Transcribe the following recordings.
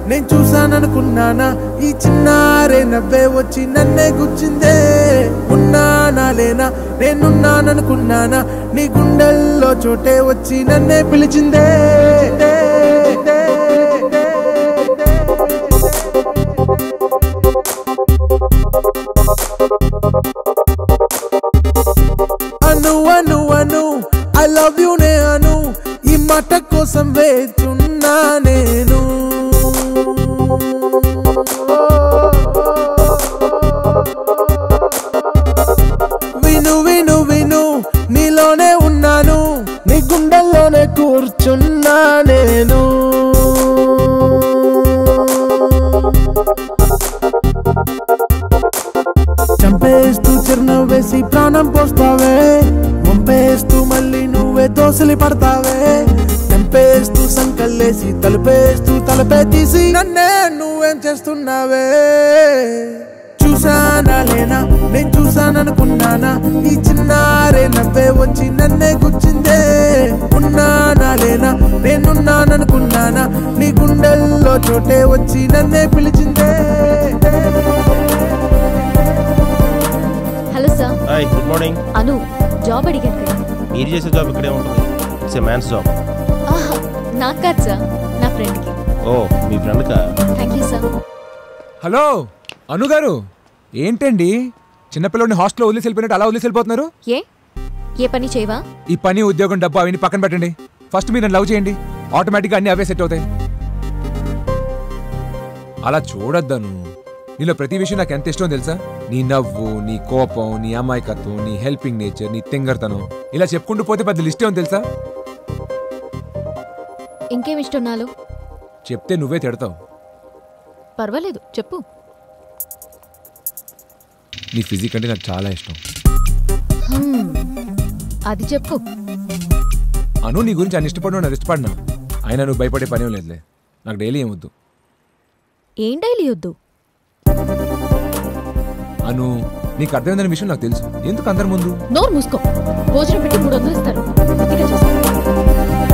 నేను చూసాననుకున్నానా ఈ చిన్నారే నవ్వే వచ్చి నన్నే గుచ్చిందే ఉన్నానా లేనా నేనున్నాననుకున్నానా నీ గుండెల్లో చోటే వచ్చి నన్నే పిలిచిందే Anu Anu Anu I love you నే అను ఈ మాట కోసం వేచున్నా నేను విను విను విను నీలోనే ఉన్నాను నీ గుండెల్లోనే కూర్చున్నా నేను చంపేస్తూ చిరునవ్వు వేసి ప్రాణం పోస్తావే వంపేస్తూ మళ్ళీ నువ్వే దోసలి పడతావే చంపేస్తూ సంకల్లేసి తలుపేస్తూ తలపే తీసి నన్నే నువ్వేం చేస్తున్నావే చూసానా లేనా నేను చూసాననుకున్నానా ఈ చిన్నారే నవ్వే వచ్చి నన్నే గుచ్చిందే ఉన్నానా లేనా నేనున్నాననుకున్నానా నీ గుండెల్లో చోటే వచ్చి నన్నే పిలిచిందే hello sir hi good morning Anu job అడిగాను కదా మీరు చేసే జాబ్ ఇక్కడే ఉంటుంది ఇట్స్ ఏ మ్యాన్స్ జాబ్ ఆహా నాకు కాదు సార్ నా ఫ్రెండ్కి ఓ మీ ఫ్రెండ్కా thank you sir hello Anu garu ఏంటండి చిన్నపిల్లని హాస్టల్లో వదిలేసి వెళ్ళిపోయినట్టు అలా వదిలేసి వెళ్ళిపోతున్నారు ఏ ఏ పని చేయవా ఈ పని ఉద్యోగం డబ్బు అవన్నీ పక్కన పెట్టండి ఫస్ట్ మీరు నన్ను లవ్ చేయండి ఆటోమేటిక్గా అన్ని అవే సెట్ అవుతాయి అలా చూడొద్దను నీలో ప్రతి విషయం నాకు ఎంత ఇష్టం తెలుసా నీ నవ్వు నీ కోపం నీ అమాయకత్వం నీ హెల్పింగ్ నేచర్ నీ తింగర్తనం ఇలా చెప్పుకుంటూ పోతే పెద్ద లిస్ట్ ఏమో తెలుసా ఇంకేం ఇష్టం నాలో చెప్తే నువ్వే తిడతావు పర్వాలేదు చెప్పు నీ ఫిజిక్ అంటే నాకు చాలా ఇష్టం హ్మ్, అది చెప్పు అను నీ గురించి అన్ని ఇష్టపడినా నాకు ఇష్టపడినా అయినా నువ్వు భయపడే పనేం లేదులే నాకు డైలీ ఏమొద్దు ఏం డైలీ వద్దు అను నీకు అర్థమైందనే విషయం నాకు తెలుసు ఎందుకు అందరి ముందు నోరు మూసుకో భోజనం పెట్టి మూడు వందలు ఇస్తారు బుద్ధిగా చూసుకో.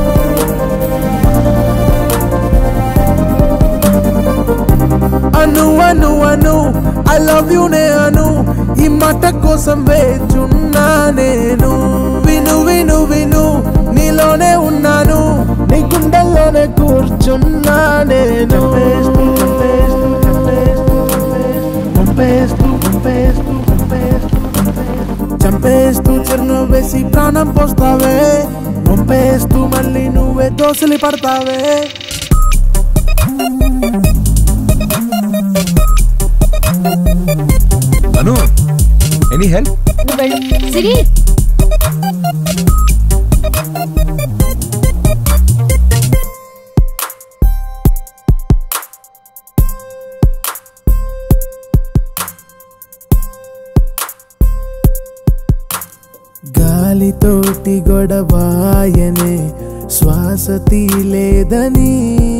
Anu Anu Anu I love you నే అను ఈ మాట కోసం వేచున్నా నేను విను విను విను నీలోనే ఉన్నాను నీ గుండెల్లోనే కూర్చున్నా నేను చంపేస్తూ చంపేస్తూ చంపేస్తూ చంపేస్తూ చిరునవ్వు వేసి ప్రాణం పోస్తావే పంపేస్తూ మళ్ళీ నువ్వే దోసలి పడతావే అను ఎనీ హెల్ప్ నువ్వు వెళ్ళు సిరి గాలితోటి గొడవాయనే శ్వాస తీలేదని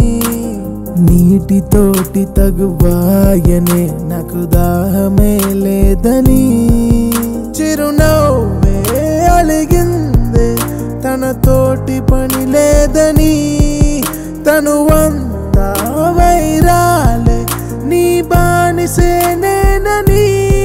నీటితోటి తగువాయనే నాకు దాహమే లేదని చిరునవ్వే అలిగిందే తనతోటి పని లేదని తను అంతా వైరాలే నీ బానిసే నేనని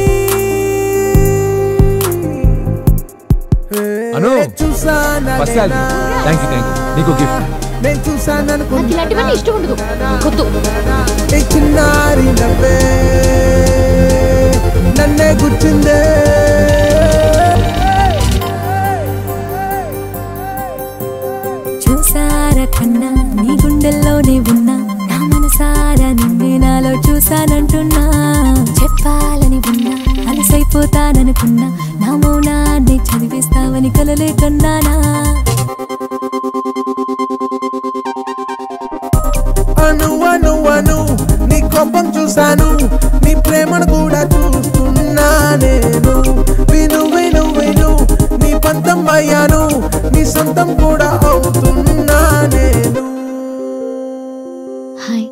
అను చూసానా first thank you thank you నీకు గిఫ్ట్ నేను చూసాను నాకు ఇలాంటివన్నీ ఇష్టం ఉండదు వద్దు ఈ చిన్నారి నవ్వే నన్నే గుర్చిందే చూసారా కన్నా నీ గుండెల్లోనే ఉన్నా నా మనసారా నిన్నే నాలో చూసానంటున్నా చెప్పాలని ఉన్నా అలసైపోతాననుకున్నా నా మౌనాన్ని చదివిస్తావని కలలే కన్నానా అను అను అను నీ కోపం చూశాను నీ ప్రేమను కూడా చూస్తున్నా నేను విను విను విను నీ పంతం అయ్యాను నీ సొంతం కూడా అవుతున్నా నేను హాయ్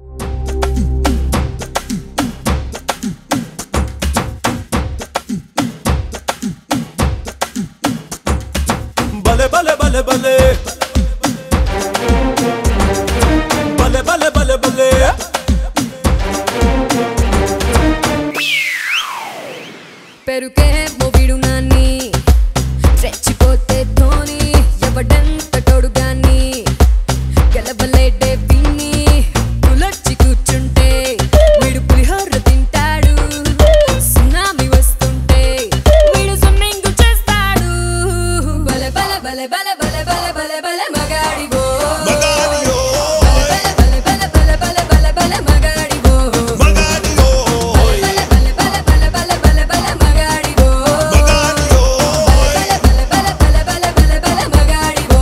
భలే భలే భలే భలే భలే భలే భలే భలే పెరుకే మొవిడు నాన్ని రెచ్చిపోతే ధోని ఎవడంత తోడుగాని గెలవలేడే విన్ని పులర్చి కూర్చుంటే వీడు పులిహోర తింటాడు సునామీ వస్తుంటే వీడు స్విమ్మింగ్ చేస్తాడు బల బల బల బల బల బల బల బల మగాడివో బల బల బల బల బల బల బల మగాడివో బల బల బల బల బల బల బల మగాడివో బల బల బల బల బల బల బల మగాడివో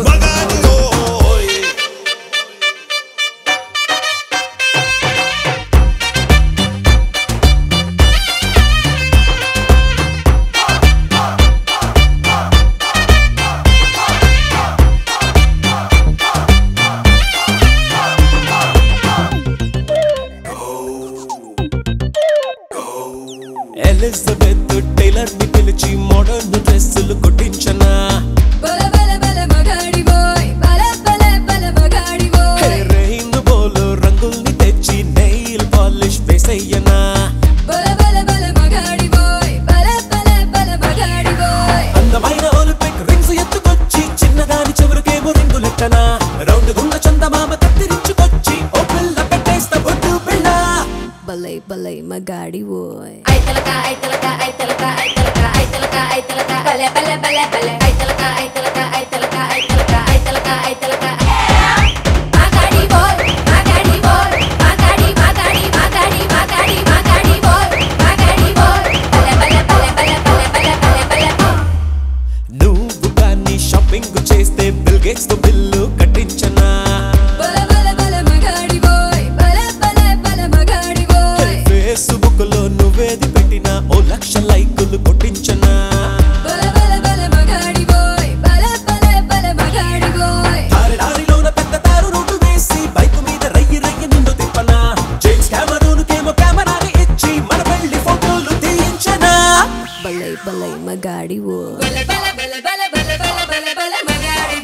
ఎలిజబెత్ టైలర్ ని పిలిచి మోడర్న్ డ్రెస్సులు కొట్టించనా బల బల బల మగాడివోయ్ బల బల బల మగాడివోయ్ రెయిన్ బోలు రంగుల్ని తెచ్చి నెయిల్ పాలిష్ వేసయ్యనా బల బల బల మగాడివోయ్ బల బల బల మగాడివోయ్ అందమైన ఒలింపిక్ రింగ్స్ ఎత్తుకొచ్చి చిన్నదాని చెవులకేమో రింగులెట్టనా రౌండ్ గుండ చందమామ కత్తిరించుకొచ్చి ఓ పిల్ల పెట్టేస్తా బొట్టు పిల్ల బలై బలై మగాడివోయ్ ఐతలక ఐతలక ఐతలక ఐతలక ఐతలక ఐతలక బలే బలే బలే బలే ఐతలక ఐతలక ఐతలక ఐతలక ఐతలక ఐతలక మాగాడి బోల్ మాగాడి బోల్ మాగాడి మాగాడి మాగాడి మాగాడి మాగాడి బోల్ మాగాడి బోల్ బలే బలే బలే బలే బలే బలే బలే బలే నువ్వు కానీ షాపింగ్ చేస్తే బిల్ గేట్స్ తో బిల్లు కట్టించనా బల బల బల మగాడివోయ్ బల బల బల మగాడివోయ్ ఫేస్బుక్ లో నువ్వేది పెట్టినా ఓ లక్ష లైకులు కొట్టించనా బల బల బల మగాడివోయ్ బల బల బల మగాడివోయ్ దారి దారిలోన పెద్ద తారు రోడ్డు వేసి బైక్ మీద రయ్యి రయ్యి నిన్ను తిప్పనా జేమ్స్ కెమెరూన్కేమో కెమెరాని ఇచ్చి మన పెళ్లి ఫోటోలు తీయించనా బలై బలై మగాడివోయ్ బలే బలే బలే బలే బలే బలే బలే బలే మగాడి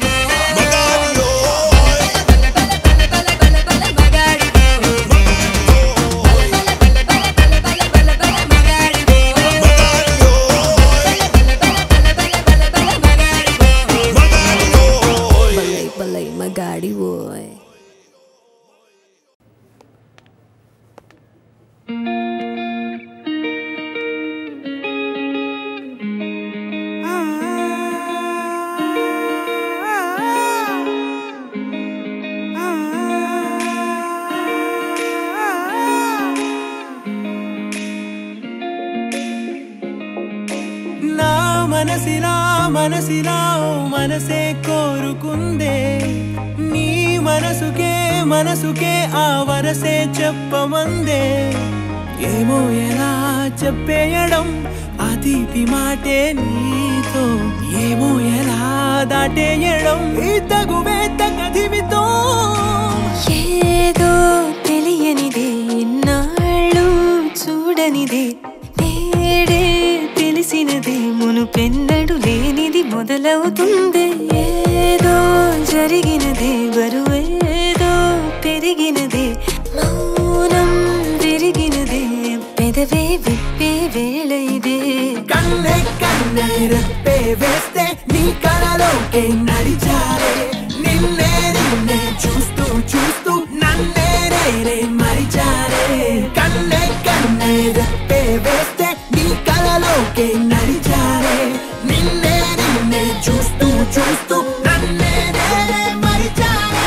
బలై బలై మగాడివోయ్ నా మనసిలా మనసిలా ఓ మనసే కోరుకుందే నీ మనసుకే మనసుకే ఆ వరసే చెప్పమందే ఏమో ఎలా చెప్పేయడం ఆ తీపి మాటే నీతో ఏమో ఎలా దాటేయడం ఈ తగువే తగదివితో ఏదో తెలియనిదే ఇన్నాళ్ళు చూడనిదే నేడే తెలిసినదే మునుపెన్నడు లేనిది మొదలవుతుంది ఏదో జరిగినదే బరువేదో పెరిగినదే మౌనం విరిగినదే పెదవే విప్పే వేళ ఇదే కన్నే కన్నే రెప్పే వేస్తే నీ కళలోకే నడిచారే నిన్నే నిన్నే చూస్తూ చూస్తూ నన్నే నేనే మరిచారే కన్నే కన్నే రెప్పే వేస్తే నీ కళలోకే నడిచారే నిన్నే నిన్నే చూస్తూ చూస్తూ నన్నే నేనే మరిచారే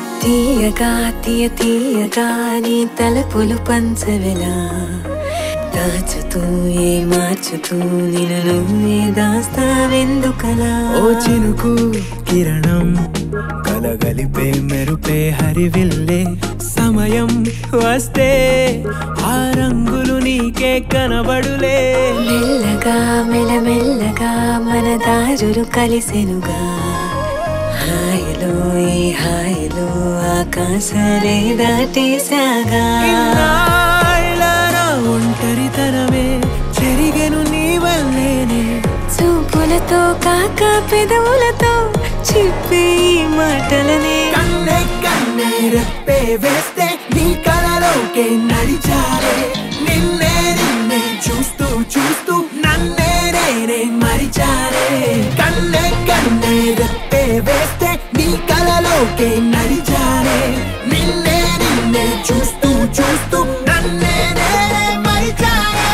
తీయగా తీయ తీయగా నీ తలపులు పంచవెలా దాచుతూ ఏ మార్చుతూ నిన్ను నువ్వే దాస్తావెందుకలా ఓ చినుకు కిరణం కలగలిపే మెరుపే హరివిల్లే సమయం వస్తే ఆ రంగులు నీకే కనబడులే మెల్లగా మెల్లమెల్లగా మన దారులు కలిసెనుగా హాయిలో ఈ హాయిలో ఆకాశాలే దాటేశాగా ఇన్నాళ్ళ నా ఒంటరితనమే చెరిగెను నీ వల్లేనే చూపులతో కాక పెదవులతో చెప్పే ఈ మాటలనే కన్నే కన్నే రెప్పే వేస్తే నీ కలలోకే నడిచారే నిన్నే నిన్నే చూస్తూ చూస్తూ నన్నే నేనే మరిచారే కన్నే కన్నే రెప్పే వేస్తే నీ కలలోకే నడిచారే నిన్నే నిన్నే చూస్తూ చూస్తూ నన్నే నేనే మరిచారే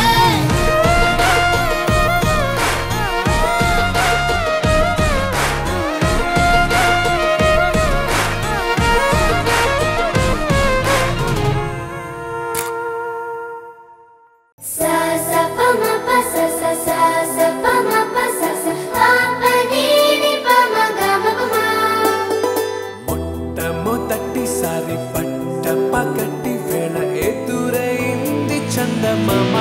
Sa sa pa ma pa sa sa sa sa pa ma pa sa sa pa pa ni ni pa ma ga ma pa ma. మొట్టమొదటిసారి పట్ట పగటి వేళ ఎదురైంది చందమామ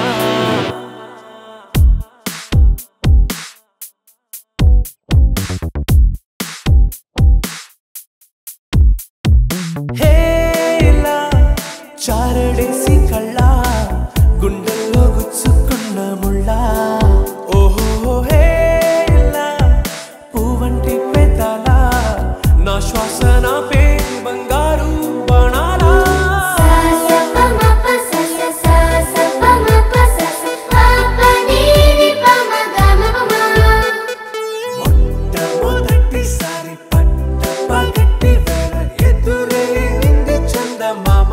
హే ఇలా చారడేసి కళ్ళ గుండెల్లో గుచ్చుకున్న ముళ్ళ ఓహో హే ఇలా పువ్వంటి పెదాల నా శ్వాస నా పే బంగారు బాణాలా Sa sa pa ma pa sa sa sa sa pa ma pa sa sa pa pa ni ni pa ma ga ma pa ma. మొట్టమొదటిసారి పట్ట పగటి వేళ ఎదురైంది చందమామ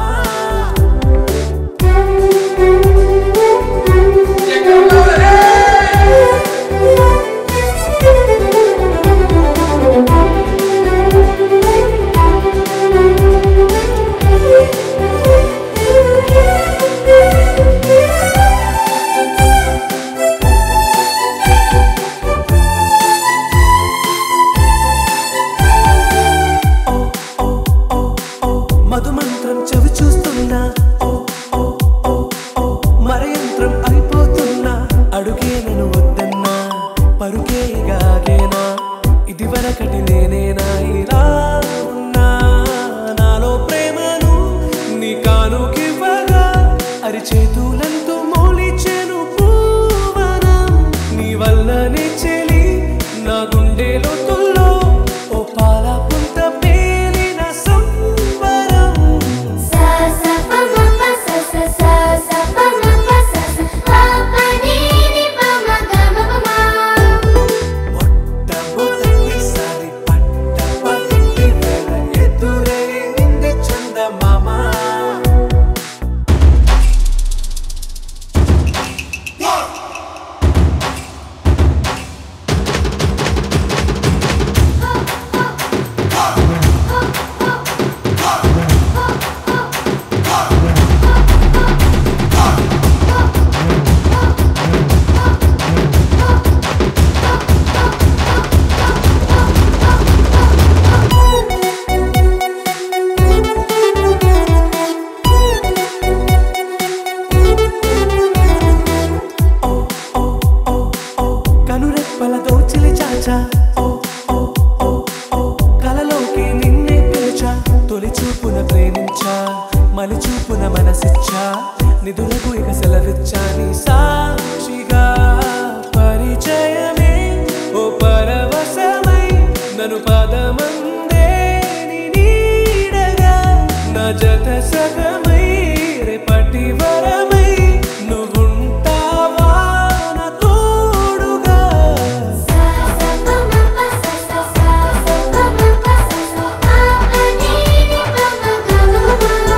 ఓ ఓ ఓ ఓ మధుమంత్రం చెవి చూస్తున్నా ఓ ఓ ఓ ఓ మరయంత్రం అయిపోతున్నా అడుగే నన్ను వద్దన్నా పరుగేగాగేనా ఇది వరకటి నేనేనా ఇలా ఉన్నా నాలో ప్రేమను నీ కానుకివ్వగా అరిచేతులంతో మోలిచెను పూవనం నీ వల్లనే చెలి నా గుండె లోతుల్లో ఓ పాల పుంత పేలిన సంబరం Sa sa pa ma pa sa sa sa sa pa ma pa sa sa pa pa ni ni pa ma ga ma pa ma. మొట్టమొదటిసారి పట్ట పగటి వేళ ఎదురైంది చందమామ ఓ ఓ ఓ ఓ కనురెప్పల దోచిలి చాచా ఓ ఓ ఓ ఓ కలలోకి నిన్నే పిలిచా తొలి చూపున ప్రేమించా మలి చూపున మనసిచ్చా నిధులకు ఇక సెలవిచ్చా నీ సాక్షిగా పరిచయమే ఓ పరవశమై నన్ను పదమందే నీ నీడగా నా జత సగమై రేపటి వరమై నువ్వుంటావా నా తోడుగా Sa sa pa ma pa sa sa sa sa pa ma pa sa sa pa pa ni ni pa ma ga ma pa ma.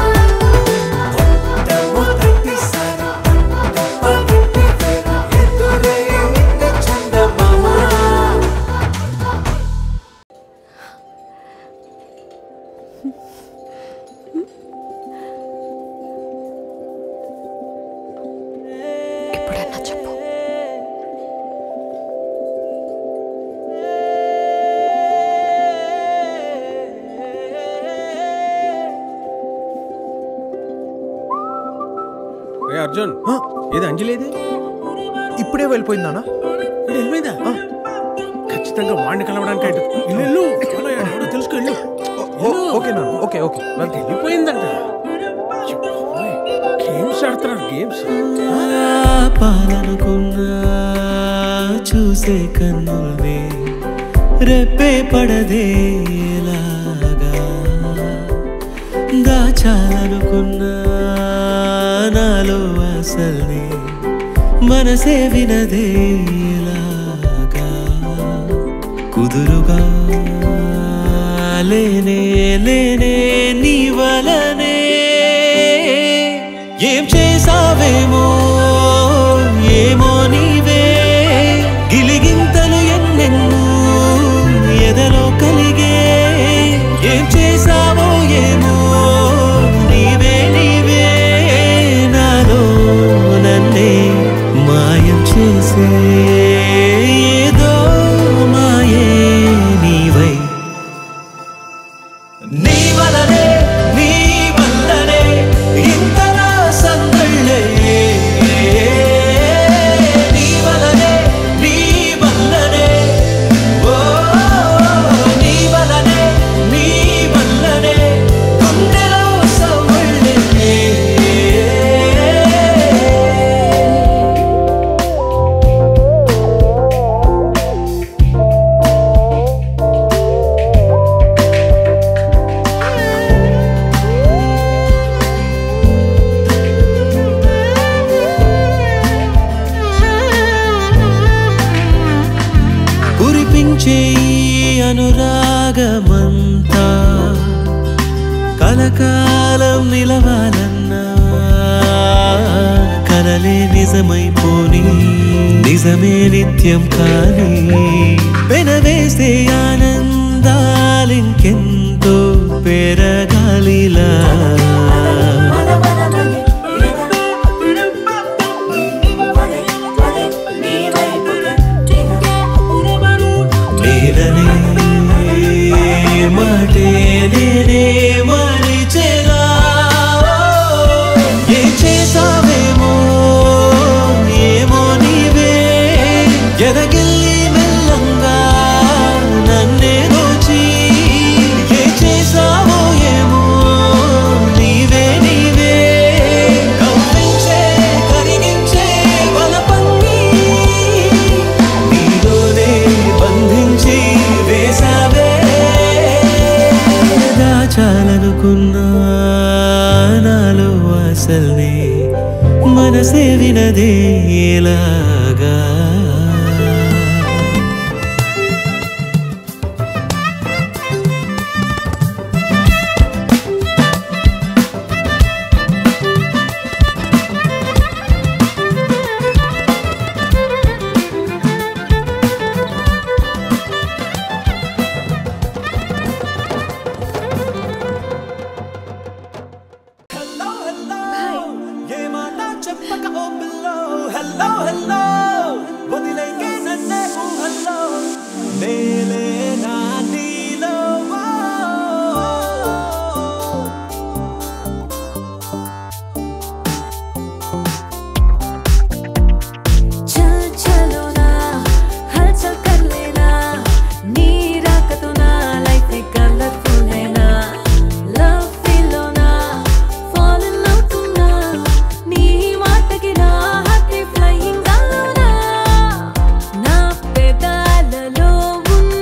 మొట్టమొదటిసారి పగటి వేళ ఎదురైంది చందమామ రే అర్జున్ ఏది అంజలి ఏది ఇప్పుడే వెళ్ళిపోయిందానా ఇది వెళ్ళిపోయిందా ఖచ్చితంగా వాడిని కలవడానికి అంటే ఇల్లు ఇల్లు చాలా ఎవడో తెలుసుకో ఇల్లు ఓకే నాన్న ఓకే ఓకే నాకు వెళ్ళిపోయిందంట గేమ్స్ ఆడుతున్నారు గేమ్స్ పాలనుకున్నా చూసే కన్నుల్ని రెప్పే పడదేలాగా దాచాలనుకున్నా నాలో అసల్ని మనసే వినదేలాగా కుదురుగా లేనే లేనే నీ వలనే ఏం చేసావేమో ఏమో నీవే గిలిగింతలు ఎన్నెన్నో ఎదలో కలిగే ఏం చేసావో ఏమో నీవే నీవే నాలో నన్నే మాయం చేసే ఏదో మాయే నీవై నీ వలనే నీ వల్లనే ఇంతలా సందళ్ళే నీ వలనే నీ వల్లనే ఓ నీ వలనే నీ వల్లనే గుండెలో సవళ్ళే కురిపించే ఈ అనురాగమంతా కలకాలం నిలవాలన్నా కలలే నిజమైపోని నిజమే నిత్యం కానీ వెనవేసే ఆనందాలింకెంతో పెరగాలిలా నేననే మాటే నేనే మరిచెలా ఏం చేసావేమో ఏమో నీవే ఎదగిల్లి మెల్లంగా నన్నే దోచి ఏ చేసావో ఏమో నీవే నీవే కవ్వించే కరిగించే బలపన్ని నీలోనే బంధించి వేసావే దాచాలనుకున్నా నాలో అసల్ని మనసే వినదే ఎలాగా హలో హలో ఏ మాట చెప్పక ఓ పిల్లో హలో హలో వదిలేకే నన్నే ఊహల్లో నేలే నా నీలో चल चलो ना हलचल कर लेना నీ రాకతో నా లైఫ్ కలర్ఫుల్ అయినా లవ్ ఫీల్ లోనా ఫాల్ ఇన్ అవుతున్నా నీ మాటకి నా హార్ట్ ఫ్లయింగ్ అలోనా నా పెదాలలో ఉన్న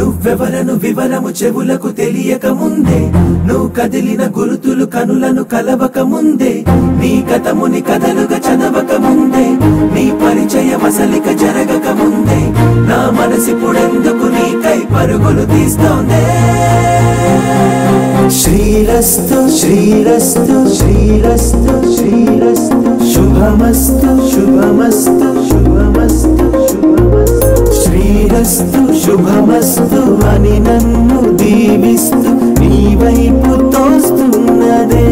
నువ్వెవరను వివరము చెవులకు తెలియక ముందే నువ్వు కదిలిన గురుతులు కనులను కలవక ముందే నీ కథముని కథలుగా చదవక ముందే నీ పరిచయం అసలిక జరగక ముందే నా మనసిప్పుడెందుకు నీకై పరుగులు తీస్తోందే శ్రీరస్తు శ్రీరస్తు శ్రీరస్తు శ్రీరస్తు శుభమస్తు శుభమస్తు శుభమస్తు శుభమస్తు శ్రీరస్తు శుభమస్తు అని నన్ను దీవిస్తూ నీ వైపు తోస్తున్నదే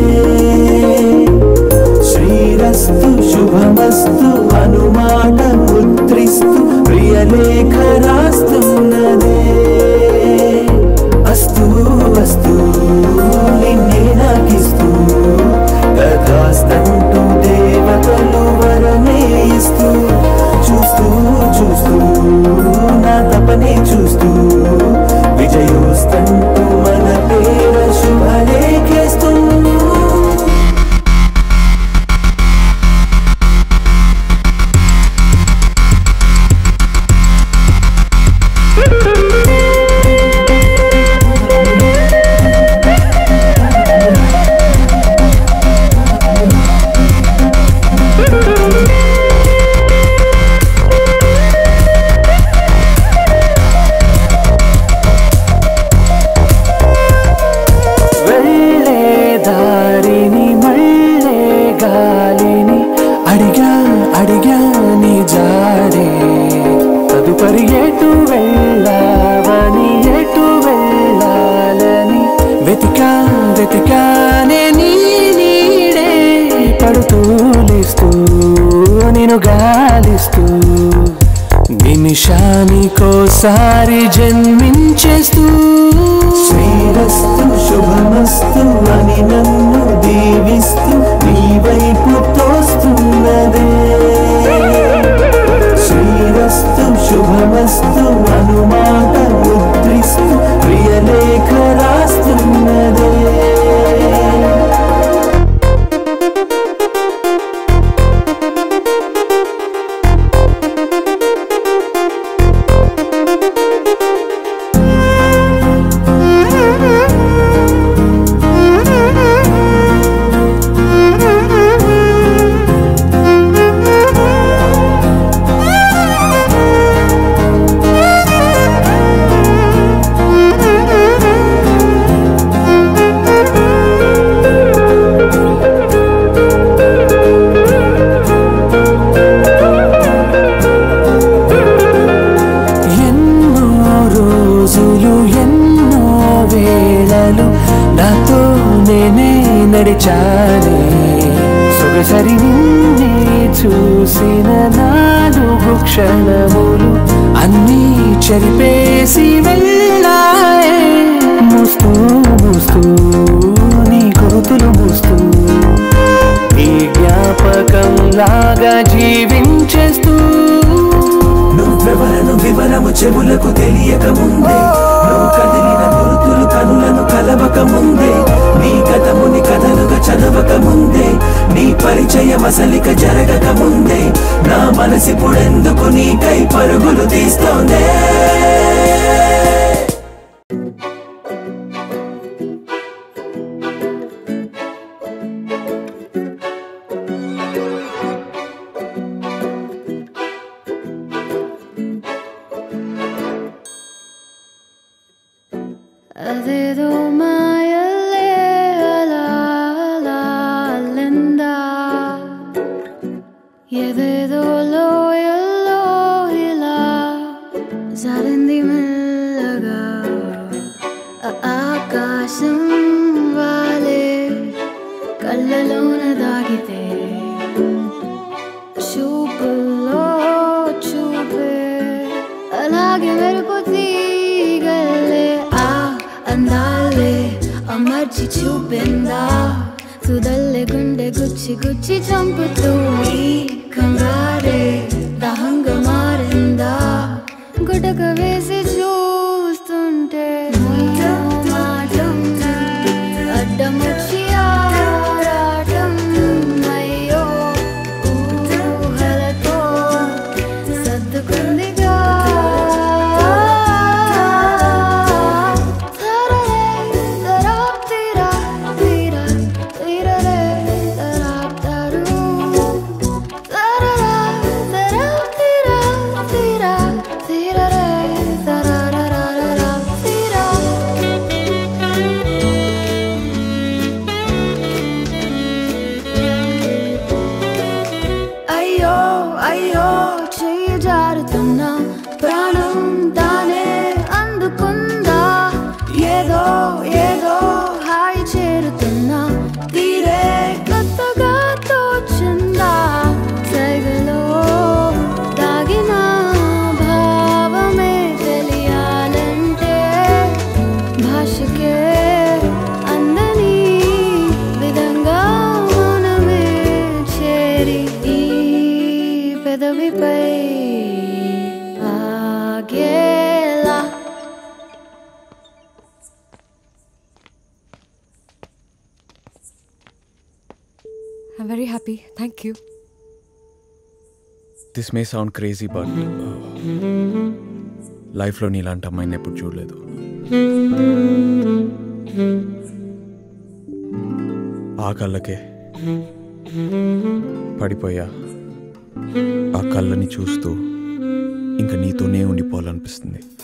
శ్రీరస్తు శుభమస్తు అనుమాట ముద్రిస్తూ ప్రియలేఖ రాస్తున్నదే అస్తు అస్తు నిన్నే నాకిస్తూ కథాస్తంటూ దేవతలు వరమే ఇస్తూ చూస్తూ చూస్తూ నా తపనే చూస్తూ విజయోస్తంటూ మన పేర శుభలేఖేస్తూ వెళ్ళే దారిని మళ్ళే గాలిని అడిగా అడిగా నీ జాడే తదుపరి ఎటు వెళ్ళావని ఎటు వెళ్ళాలని వెతికా వెతికానే నీ నీడే పడుతూ లేస్తూ నేను గాలిస్తూ నిమిషానికోసారి జన్మించేస్తూ శ్రీరస్తు శుభమస్తు అని నన్ను దీవిస్తూ నీ వైపు తోస్తున్నదే శ్రీరస్తు శుభమస్తు అనుమాట ముద్రిస్తూ ప్రియలేఖ రాస్తున్నదే ఎన్నో రోజులు ఎన్నో వేళలు నాతో నేనే నడిచానే సొగసరి నిన్నే చూసిన నాలుగు క్షణములు అన్నీ చెరిపేసి వెళ్ళాయే మూస్తూ మూస్తూ నీ గురుతులు మూస్తూ నీ జ్ఞాపకం లాగా జీవించేస్తూ నువ్వెవరను వివరము చెవులకు తెలియక ముందే నువ్వు కదిలిన గురుతులు కనులను కలవక ముందే నీ గతముని కథలుగా చదవక ముందే నీ పరిచయం అసలిక జరగక ముందే నా మనసిప్పుడెందుకు నీకై పరుగులు తీస్తోందే అదేదో మాయలే అలా అలా అల్లిందా ఏదేదో లోయల్లో ఇలా జారింది మెల్లగా ఆ ఆకాశం వాలే కళ్ళలోన దాగితే చూపుల్లో చూపే అలాగే మెరుపు తీగలే ఆ అందాలే అమర్చి చూపిందా తుదల్లే గుండె గుచ్చి గుచ్చి చంపుతూ ఈ కంగారే దహంగా మారిందా గుటక వేసి చూస్తుంటే మాటం మాటం అడ్డమొచ్చి ఆరాటం అయ్యో ఊహలతో సర్దుకుందిగా I'm very happy thank you this may sound crazy but లైఫ్లో నీలాంటి అమ్మాయిని ఎప్పుడు చూడలేదు ఆ కళ్ళకే పడిపోయా ఆ కళ్ళని చూస్తూ ఇంకా నీతోనే ఉండిపోవాలనిపిస్తుంది